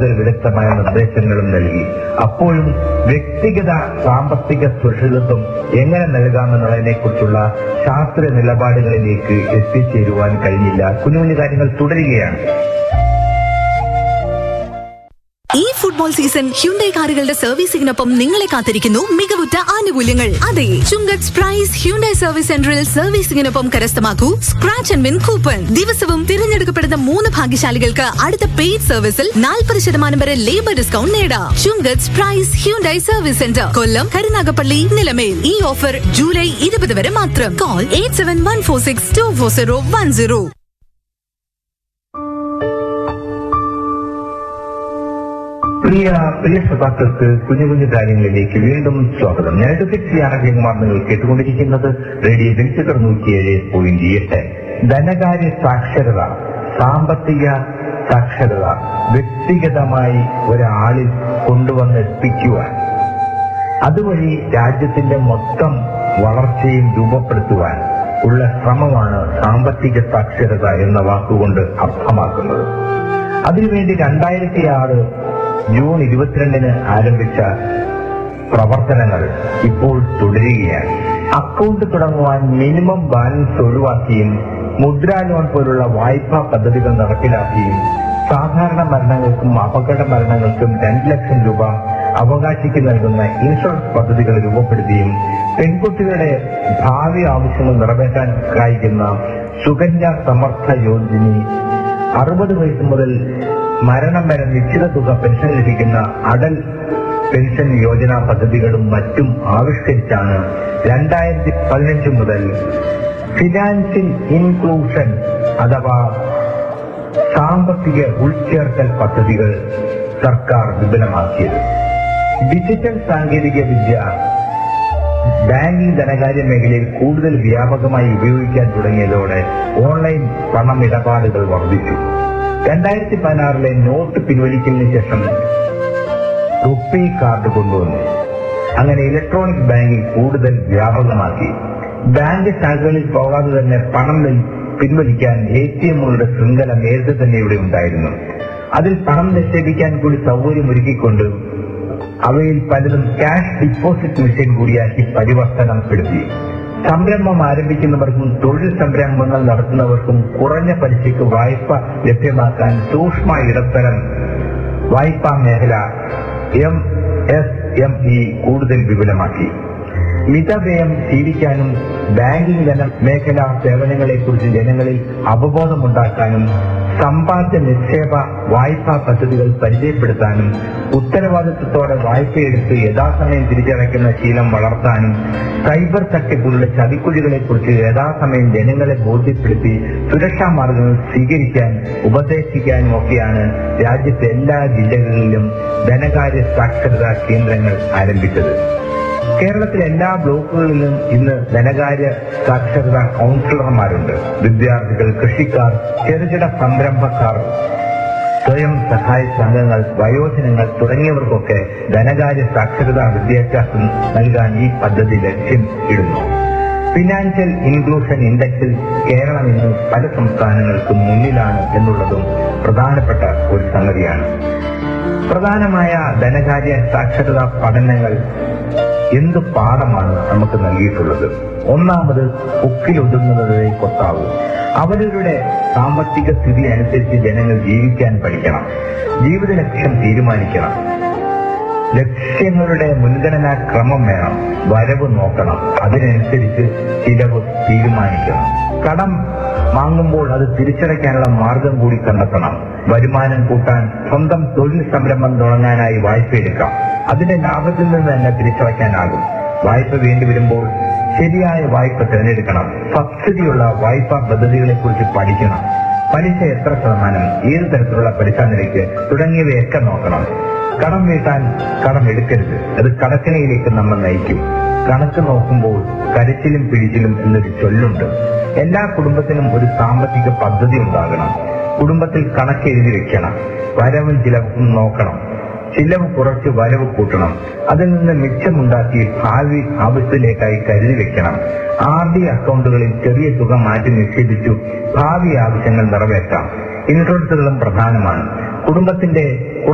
കൂടുതൽ വിദഗ്ധമായ നിർദ്ദേശങ്ങളും നൽകി അപ്പോഴും വ്യക്തിഗത സാമ്പത്തിക സുരക്ഷിതത്വം എങ്ങനെ നൽകാമെന്നുള്ളതിനെ കുറിച്ചുള്ള ശാസ്ത്ര നിലപാടുകളിലേക്ക് എത്തിച്ചേരുവാൻ കഴിഞ്ഞില്ല കുഞ്ഞു കുഞ്ഞു കാര്യങ്ങൾ തുടരുകയാണ് ഈ ഫുട്ബോൾ സീസൺ ഹ്യുണ്ടൈ കാറുകളുടെ സർവീസിംഗിനൊപ്പം നിങ്ങളെ കാത്തിരിക്കുന്നു മികവുറ്റ ആനുകൂല്യങ്ങൾ അതെ ചുങ്കത്ത് പ്രൈസ് ഹ്യുണ്ടൈ സർവീസ് സെന്ററിൽ സർവീസിംഗിനൊപ്പം കരസ്ഥമാക്കൂ സ്ക്രാച്ച് ആൻഡ് വിൻ കൂപ്പൺ ദിവസവും തിരഞ്ഞെടുക്കപ്പെടുന്ന മൂന്ന് ഭാഗ്യശാലികൾക്ക് അടുത്ത പെയ്ഡ് സർവീസിൽ നാൽപ്പത് ശതമാനം വരെ ലേബർ ഡിസ്കൗണ്ട് നേടാം Chungath price Hyundai service centre Kollam Karunagappally Nilamel ഈ ഓഫർ ജൂലൈ ഇരുപത് വരെ മാത്രം call eight seven one four six two four zero one zero പ്രിയ പ്രിയ ശ്രോതാക്കൾക്ക് കുഞ്ഞു കുഞ്ഞു കാര്യങ്ങളിലേക്ക് വീണ്ടും സ്വാഗതം ഞാൻ ഫിക്സ് ആരോഗ്യകുമാർ നിങ്ങൾ കേട്ടുകൊണ്ടിരിക്കുന്നത് റേഡിയോ ജനിച്ചർ നൂറ്റിയേഴ് പോയിന്റ് എട്ട് ധനകാര്യ സാക്ഷരത സാമ്പത്തിക സാക്ഷരത വ്യക്തിഗതമായി ഒരാളിൽ കൊണ്ടുവന്നെത്തിക്കുവാൻ അതുവഴി രാജ്യത്തിന്റെ മൊത്തം വളർച്ചയും രൂപപ്പെടുത്തുവാൻ ഉള്ള ശ്രമമാണ് സാമ്പത്തിക സാക്ഷരത എന്ന വാക്കുകൊണ്ട് അർത്ഥമാക്കുന്നത് അതിനുവേണ്ടി രണ്ടായിരത്തി ആറ് ജൂൺ ഇരുപത്തിരണ്ടിന് ആരംഭിച്ച പ്രവർത്തനങ്ങൾ ഇപ്പോൾ തുടരുകയാണ് അക്കൗണ്ട് തുടങ്ങുവാൻ മിനിമം ബാലൻസ് ഒഴിവാക്കിയും മുദ്രാ ലോൺ പോലുള്ള വായ്പാ പദ്ധതികൾ നടപ്പിലാക്കിയും സാധാരണ മരണങ്ങൾക്കും അപകട മരണങ്ങൾക്കും രണ്ട് ലക്ഷം രൂപ അവകാശിക്ക് നൽകുന്ന ഇൻഷുറൻസ് പദ്ധതികൾ രൂപപ്പെടുത്തിയും പെൺകുട്ടികളുടെ ഭാവി ആവശ്യങ്ങൾ നിറവേറ്റാൻ സഹായിക്കുന്ന സുകന്യ സമർത്ഥ യോജനി അറുപത് വയസ്സ് മുതൽ മരണം വരെ നിശ്ചിത തുക പെൻഷൻ ലഭിക്കുന്ന അടൽ പെൻഷൻ യോജന പദ്ധതികളും മറ്റും ആവിഷ്കരിച്ചാണ് രണ്ടായിരത്തി പതിനഞ്ച് മുതൽ ഫിനാൻഷ്യൽ ഇൻക്ലൂഷൻ അഥവാ സാമ്പത്തിക ഉൾച്ചേർക്കൽ പദ്ധതികൾ സർക്കാർ വിപുലമാക്കിയത് ഡിജിറ്റൽ സാങ്കേതിക വിദ്യ ബാങ്കിംഗ് ധനകാര്യ മേഖലയിൽ കൂടുതൽ വ്യാപകമായി ഉപയോഗിക്കാൻ തുടങ്ങിയതോടെ ഓൺലൈൻ പണമിടപാടുകൾ വർദ്ധിച്ചു രണ്ടായിരത്തി പതിനാറിലെ നോട്ട് പിൻവലിക്കലിന് ശേഷം റുപ്പേ കാർഡ് കൊണ്ടുവന്നു അങ്ങനെ ഇലക്ട്രോണിക് ബാങ്കിംഗ് കൂടുതൽ വ്യാപകമാക്കി ബാങ്ക് ശാഖകളിൽ പോകാതെ തന്നെ പണം നെൽ- പിൻവലിക്കാൻ എ ടി എമ്മുകളുടെ ശൃംഖല നേരത്തെ തന്നെ ഇവിടെ ഉണ്ടായിരുന്നു അതിൽ പണം നിക്ഷേപിക്കാൻ കൂടി സൗകര്യമൊരുക്കിക്കൊണ്ട് അവയിൽ പലതും ക്യാഷ് ഡിപ്പോസിറ്റ് മെഷീൻ കൂടിയാക്കി പരിവർത്തനപ്പെടുത്തി സംരംഭം ആരംഭിക്കുന്നവർക്കും തൊഴിൽ സംരംഭങ്ങൾ നടത്തുന്നവർക്കും കുറഞ്ഞ പലിശയ്ക്ക് വായ്പ ലഭ്യമാക്കാൻ സൂക്ഷ്മ ഇടത്തരം വായ്പാ മേഖല എം എസ് എം ഇ കൂടുതൽ വിപുലമാക്കി മിതവ്യയം ശീലിക്കാനും ബാങ്കിംഗ് ധന മേഖലാ സേവനങ്ങളെക്കുറിച്ച് ജനങ്ങളിൽ അവബോധമുണ്ടാക്കാനും സമ്പാദ്യ നിക്ഷേപ വായ്പാ പദ്ധതികൾ പരിചയപ്പെടുത്താനും ഉത്തരവാദിത്വത്തോടെ വായ്പയെടുത്ത് യഥാസമയം തിരിച്ചടയ്ക്കുന്ന ശീലം വളർത്താനും സൈബർ തട്ടിപ്പുകളുടെ ചതിക്കുഴികളെക്കുറിച്ച് യഥാസമയം ജനങ്ങളെ ബോധ്യപ്പെടുത്തി സുരക്ഷാ മാർഗങ്ങൾ സ്വീകരിക്കാൻ ഉപദേശിക്കാനും ഒക്കെയാണ് രാജ്യത്തെ എല്ലാ ജില്ലകളിലും ധനകാര്യ സാക്ഷരതാ കേന്ദ്രങ്ങൾ ആരംഭിച്ചത് കേരളത്തിലെ എല്ലാ ബ്ലോക്കുകളിലും ഇന്ന് ധനകാര്യ സാക്ഷരതാ കൗൺസിലർമാരുണ്ട് വിദ്യാർത്ഥികൾ കൃഷിക്കാർ ചെറുകിട സംരംഭക്കാർ സ്വയം സഹായ സംഘങ്ങൾ വയോജനങ്ങൾ തുടങ്ങിയവർക്കൊക്കെ ധനകാര്യ സാക്ഷരതാ വിദ്യാഭ്യാസം നൽകാൻ ഈ പദ്ധതി ലക്ഷ്യം ഇടുന്നു ഫിനാൻഷ്യൽ ഇൻക്ലൂഷൻ ഇൻഡെക്സിൽ കേരളം ഇന്ന് പല സംസ്ഥാനങ്ങൾക്കും മുന്നിലാണ് എന്നുള്ളതും പ്രധാനപ്പെട്ട ഒരു സംഗതിയാണ് പ്രധാനമായ ധനകാര്യ സാക്ഷരതാ പഠനങ്ങൾ എന്ത് പാഠമാണ് നമുക്ക് നൽകിയിട്ടുള്ളത് ഒന്നാമത് ഉക്കിലൊതുങ്ങുന്നതേ കൊത്താവൂ അവരവരുടെ സാമ്പത്തിക സ്ഥിതി അനുസരിച്ച് ജനങ്ങൾ ജീവിക്കാൻ പഠിക്കണം ജീവിത ലക്ഷ്യം തീരുമാനിക്കണം ലക്ഷ്യങ്ങളുടെ മുൻഗണനാ ക്രമം വേണം വരവ് നോക്കണം അതിനനുസരിച്ച് ചിലവ് തീരുമാനിക്കണം കടം വാങ്ങുമ്പോൾ അത് തിരിച്ചടയ്ക്കാനുള്ള മാർഗം കൂടി കണ്ടെത്തണം വരുമാനം കൂട്ടാൻ സ്വന്തം തൊഴിൽ സംരംഭം തുടങ്ങാനായി വായ്പ എടുക്കാം അതിന്റെ ലാഭത്തിൽ നിന്ന് തന്നെ തിരിച്ചടയ്ക്കാനാകും വായ്പ വേണ്ടി വരുമ്പോൾ ശരിയായ വായ്പ തിരഞ്ഞെടുക്കണം സബ്സിഡിയുള്ള വായ്പാ പദ്ധതികളെ കുറിച്ച് പഠിക്കണം പലിശ എത്ര ശതമാനം ഏത് തരത്തിലുള്ള പലിശ നിരക്ക് തുടങ്ങിയവയൊക്കെ നോക്കണം കടം വീട്ടാൻ കടം എടുക്കരുത് അത് കടക്കണിയിലേക്ക് നമ്മൾ നയിക്കും കണക്ക് നോക്കുമ്പോൾ കരച്ചിലും പിടിച്ചിലും എന്നൊരു ചൊല്ലുണ്ട് എല്ലാ കുടുംബത്തിനും ഒരു സാമ്പത്തിക പദ്ധതി ഉണ്ടാകണം കുടുംബത്തിൽ കണക്ക് എഴുതി വെക്കണം വരവും ചിലവും നോക്കണം ചിലവ് കുറച്ച് വരവ് കൂട്ടണം അതിൽ നിന്ന് മിച്ചമുണ്ടാക്കി ഭാവി ആവശ്യത്തിലേക്കായി കരുതി വെക്കണം ആർ ഡി അക്കൗണ്ടുകളിൽ ചെറിയ തുക മാറ്റി നിക്ഷേപിച്ചു ഭാവി ആവശ്യങ്ങൾ നിറവേറ്റാം ഇൻഷുറൻസുകളും പ്രധാനമാണ് കുടുംബത്തിന്റെ